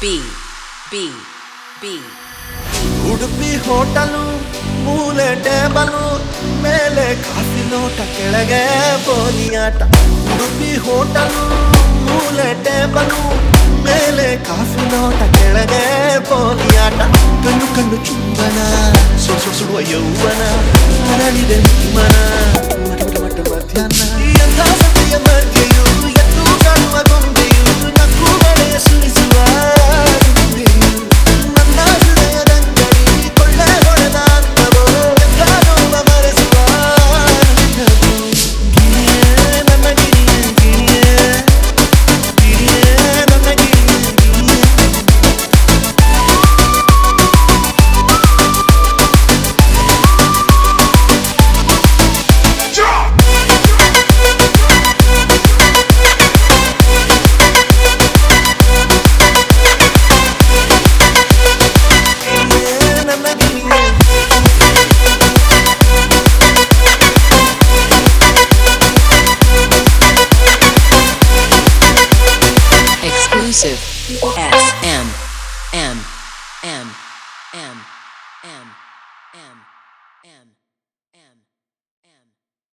B B B Udupi hotel ಮೂಲೆ table ಮೇಲೆ coffee ಲೋಟ ಕೆಳಗೆ ಬೋನಿಯಾಟ ಉಡುಪಿ ಹೋಟಲು ಮೂಲೆ ಟೇಬಲು ಮೇಲೆ ಕಾಫಿ ಲೋಟ ಕೆಳಗೆ ಬೋನಿಯಾಟ ಕಣ್ಣು ಕಣ್ಣು ಚುಂಬನ ಸು ಸು ಸುಡುವ ಯೌವನ ಅರಳಿದೆ ಮನ ಮಟ ಮಟ ಮಟ ಮಧ್ಯಾಹ್ನ ಎಂಥ ಸಂತೆಯ ಮಧ್ಯೆಯೂ ಎದ್ದು ಕಾಣುವ ಗೊಂಬೆ